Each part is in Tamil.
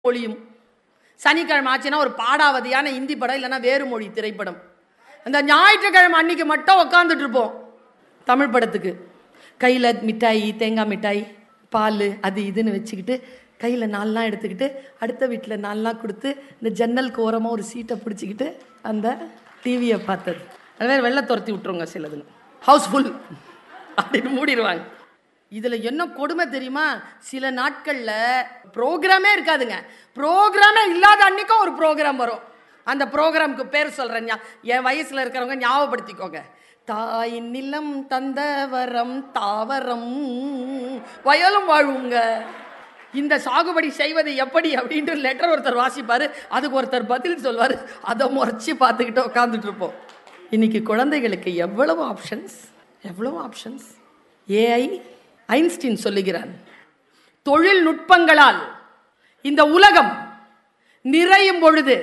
ஒளியும் சனிக்கிழமை ஆச்சுன்னா ஒரு பாடாவதியான இந்தி படம் இல்லைன்னா வேறு மொழி திரைப்படம் அந்த ஞாயிற்றுக்கிழமை அன்னைக்கு மட்டும் உக்காந்துட்டு இருப்போம் தமிழ் படத்துக்கு கையில் மிட்டாய் தேங்காய் மிட்டாய் பால் அது இதுன்னு வச்சுக்கிட்டு கையில் நால்லாம் எடுத்துக்கிட்டு அடுத்த வீட்டில் நால்லாம் கொடுத்து இந்த ஜன்னலுக்கு ஓரமாக ஒரு சீட்டை பிடிச்சிக்கிட்டு அந்த டிவியை பார்த்தது அது வேறு வெள்ளை துரத்தி விட்டுருங்க சிலதுங்க ஹவுஸ்ஃபுல் அப்படின்னு மூடிடுவாங்க இதுல என்ன கொடுமை தெரியுமா சில நாட்கள்ல ப்ரோக்ராமே இருக்காதுங்க ப்ரோக்ராமே இல்லாத அன்னைக்கும் ஒரு ப்ரோக்ராம் வரும் அந்த ப்ரோக்ராம்க்கு பேர் சொல்றேன் ஞா- என் வயசுல இருக்கிறவங்க ஞாபகப்படுத்திக்கோங்க தாய் நிலம் தந்த வரம் தாவரம் வயலும் வாழ்வுங்க இந்த சாகுபடி செய்வது எப்படி அப்படின்ட்டு லெட்டர் ஒருத்தர் வாசிப்பாரு அதுக்கு ஒருத்தர் பதில் சொல்வாரு அதை முறைச்சி பார்த்துக்கிட்டு உட்காந்துட்டு இருப்போம் இன்னைக்கு குழந்தைகளுக்கு எவ்வளவு ஆப்ஷன்ஸ் எவ்வளவு ஆப்ஷன்ஸ் ஏஐ ஐன்ஸ்டீன் சொல்லுகிறான் தொழில்நுட்பங்களால் இந்த உலகம் நிறையும் பொழுது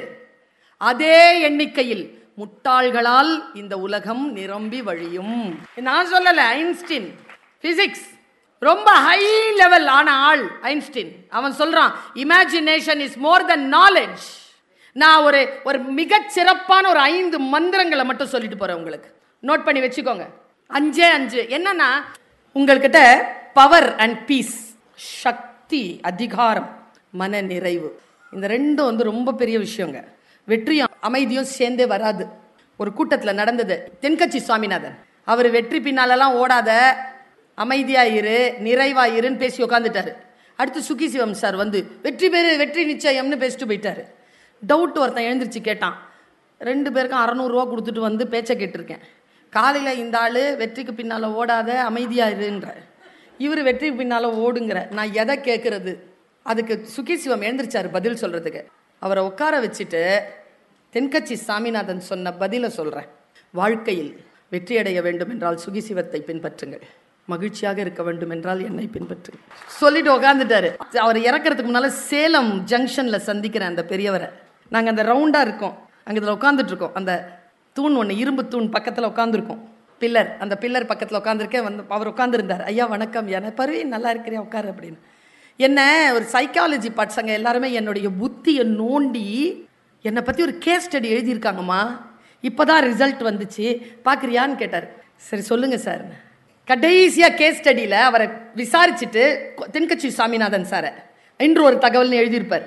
அதே எண்ணிக்கையில் முட்டாள்களால் இந்த உலகம் நிரம்பி வழியும் நான் சொல்லல ஐன்ஸ்டீன் பிசிக்ஸ் ரொம்ப ஹை லெவல் ஆன ஆள் ஐன்ஸ்டீன் அவன் சொல்றான் imagination is more than knowledge நான் ஒரு ஒரு மிகச் சிறப்பான ஒரு ஐந்து மந்திரங்களை மட்டும் சொல்லிட்டு போறேன் உங்களுக்கு நோட் பண்ணி வச்சுக்கோங்க அஞ்சே அஞ்சு என்னன்னா உங்கள்கிட்ட பவர் அண்ட் பீஸ் சக்தி அதிகாரம் மன நிறைவு இந்த ரெண்டும் வந்து ரொம்ப பெரிய விஷயங்க வெற்றியும் அமைதியும் சேர்ந்தே வராது ஒரு கூட்டத்தில் நடந்தது தென்கட்சி சுவாமிநாதன் அவர் வெற்றி பின்னாலெல்லாம் ஓடாத அமைதியா இரு நிறைவா இருன்னு பேசி உட்காந்துட்டாரு அடுத்து சுகி சிவம் சார் வந்து வெற்றி பெறு வெற்றி நிச்சயம்னு பேசிட்டு போயிட்டாரு டவுட் ஒருத்தன் எழுந்திருச்சு கேட்டான் ரெண்டு பேருக்கும் அறநூறுவா கொடுத்துட்டு வந்து பேச்சை கேட்டிருக்கேன் காலையில் இந்த ஆள் வெற்றிக்கு பின்னால் ஓடாத அமைதியா இருன்ற இவர் வெற்றிக்கு பின்னால் ஓடுங்கிற நான் எதை கேட்கறது அதுக்கு சுகி சிவம் எழுந்திருச்சாரு பதில் சொல்றதுக்கு அவரை உட்கார வச்சுட்டு தென்கட்சி சாமிநாதன் சொன்ன பதிலை சொல்றேன் வாழ்க்கையில் வெற்றியடைய வேண்டும் என்றால் சுகி சிவத்தை பின்பற்றுங்கள் மகிழ்ச்சியாக இருக்க வேண்டும் என்றால் என்னை பின்பற்றுங்கள் சொல்லிட்டு உட்காந்துட்டாரு அவர் இறக்கறதுக்கு முன்னால சேலம் ஜங்ஷன்ல சந்திக்கிறேன் அந்த பெரியவரை நாங்க அந்த ரவுண்டா இருக்கோம் அங்க இதுல உட்காந்துட்டு இருக்கோம் அந்த தூண் ஒன்று இரும்பு தூண் பக்கத்துல உட்காந்துருக்கோம் பில்லர் அந்த பில்லர் பக்கத்துல உட்காந்துருக்கேன் வந்து அவர் உட்காந்துருந்தார் ஐயா வணக்கம் என பருவி நல்லா இருக்கிறியா உட்காரு அப்படின்னு என்ன ஒரு சைக்காலஜி பசங்க எல்லாருமே என்னுடைய புத்தியை நோண்டி என்னை பற்றி ஒரு கேஸ் ஸ்டடி எழுதியிருக்காங்கம்மா இப்போதான் ரிசல்ட் வந்துச்சு பார்க்குறியான்னு கேட்டார் சரி சொல்லுங்கள் சார் கடைசியாக கேஸ் ஸ்டடியில் அவரை விசாரிச்சுட்டு கொ- தென்கட்சி சாமிநாதன் சாரை இன்று ஒரு தகவல்னு எழுதியிருப்பார்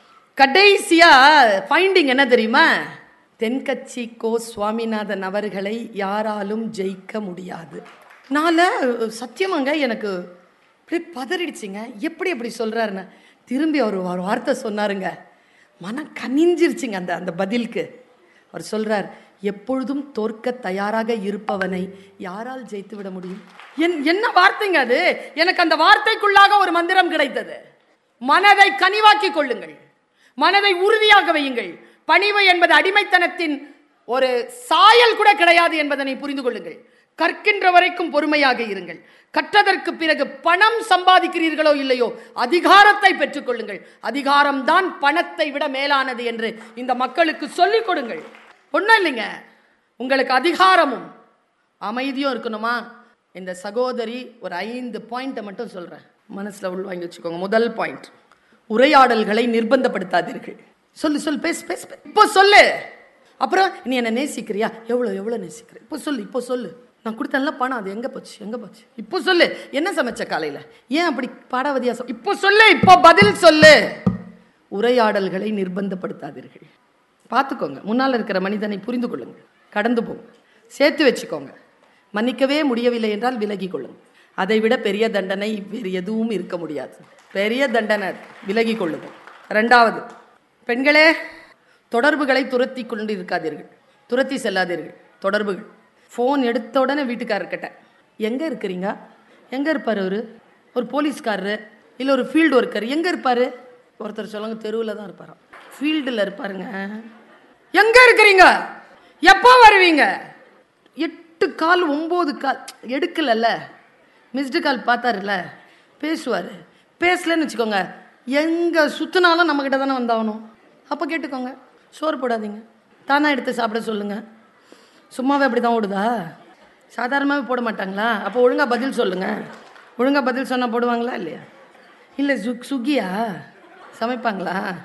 கடைசியாக ஃபைண்டிங் என்ன தெரியுமா தென்கட்சி கோ சுவாமிநாதன் அவர்களை யாராலும் ஜெயிக்க முடியாது நால சத்தியமாங்க எனக்கு அப்படியே பதறிடுச்சுங்க எப்படி அப்படி சொல்றாருன்னு திரும்பி அவர் ஒரு வார்த்தை சொன்னாருங்க மனம் கனிஞ்சிருச்சுங்க அந்த அந்த பதிலுக்கு அவர் சொல்றார் எப்பொழுதும் தோற்க தயாராக இருப்பவனை யாரால் ஜெயித்து விட முடியும் என் என்ன வார்த்தைங்க அது எனக்கு அந்த வார்த்தைக்குள்ளாக ஒரு மந்திரம் கிடைத்தது மனதை கனிவாக்கிக் கொள்ளுங்கள் மனதை உறுதியாக வையுங்கள் பணிவு என்பது அடிமைத்தனத்தின் ஒரு சாயல் கூட கிடையாது என்பதனை புரிந்து கொள்ளுங்கள் கற்கின்ற வரைக்கும் பொறுமையாக இருங்கள் கற்றதற்கு பிறகு பணம் சம்பாதிக்கிறீர்களோ இல்லையோ அதிகாரத்தை பெற்றுக்கொள்ளுங்கள் அதிகாரம்தான் பணத்தை விட மேலானது என்று இந்த மக்களுக்கு சொல்லிக் கொடுங்கள் ஒன்றும் இல்லைங்க உங்களுக்கு அதிகாரமும் அமைதியும் இருக்கணுமா இந்த சகோதரி ஒரு ஐந்து பாயிண்ட்டை மட்டும் சொல்றேன் மனசுல உள்வாங்கி வச்சுக்கோங்க முதல் பாயிண்ட் உரையாடல்களை நிர்பந்தப்படுத்தாதீர்கள் சொல்லு சொல்லு பேசு பேசு பேசு. இப்போ சொல்லு அப்புறம் நீ என்ன நேசிக்கிறியா எவ்வளோ எவ்வளோ நேசிக்கிற இப்போ சொல்லு இப்போ சொல்லு நான் கொடுத்தேன்ல பணம் அது எங்க போச்சு எங்க போச்சு இப்போ சொல்லு என்ன சமைச்ச காலையில ஏன் அப்படி பாடாவதியா சொ- இப்போ சொல்லு இப்போ பதில் சொல்லு உரையாடல்களை நிர்பந்தப்படுத்தாதீர்கள் பார்த்துக்கோங்க முன்னால் இருக்கிற மனிதனை புரிந்து கொள்ளுங்கள் கடந்து போங்க சேர்த்து வச்சுக்கோங்க மன்னிக்கவே முடியவில்லை என்றால் விலகி கொள்ளுங்கள் அதை விட பெரிய தண்டனை வேறு எதுவும் இருக்க முடியாது பெரிய தண்டனை விலகி கொள்ளுங்கள் ரெண்டாவது பெண்களே தொடர்புகளை துரத்தி கொண்டு இருக்காதீர்கள் துரத்தி செல்லாதீர்கள் தொடர்புகள் ஃபோன் எடுத்த உடனே வீட்டுக்காரர்கிட்ட எங்கே இருக்கிறீங்க எங்கே இருப்பார் அவரு ஒரு போலீஸ்காரரு இல்லை ஒரு ஃபீல்டு ஒர்க்கர் எங்கே இருப்பார் ஒருத்தர் சொல்லுங்க தெருவில் தான் இருப்பாராம் ஃபீல்டில் இருப்பாருங்க எங்கே இருக்கிறீங்க எப்போ வருவீங்க எட்டு கால் ஒம்பது கால் எடுக்கலல்ல மிஸ்டு கால் பார்த்தாருல்ல பேசுவார் பேசலன்னு வச்சுக்கோங்க எங்கே சுற்றினாலும் நம்மக்கிட்ட தானே வந்தாகணும் அப்போ கேட்டுக்கோங்க சோறு போடாதீங்க தானா எடுத்து சாப்பிட சொல்லுங்கள் சும்மாவே அப்படி தான் ஓடுதா சாதாரணமாகவே போட மாட்டாங்களா அப்போ ஒழுங்காக பதில் சொல்லுங்கள் ஒழுங்காக பதில் சொன்னால் போடுவாங்களா இல்லையா இல்லை சுக் சுகியா சமைப்பாங்களா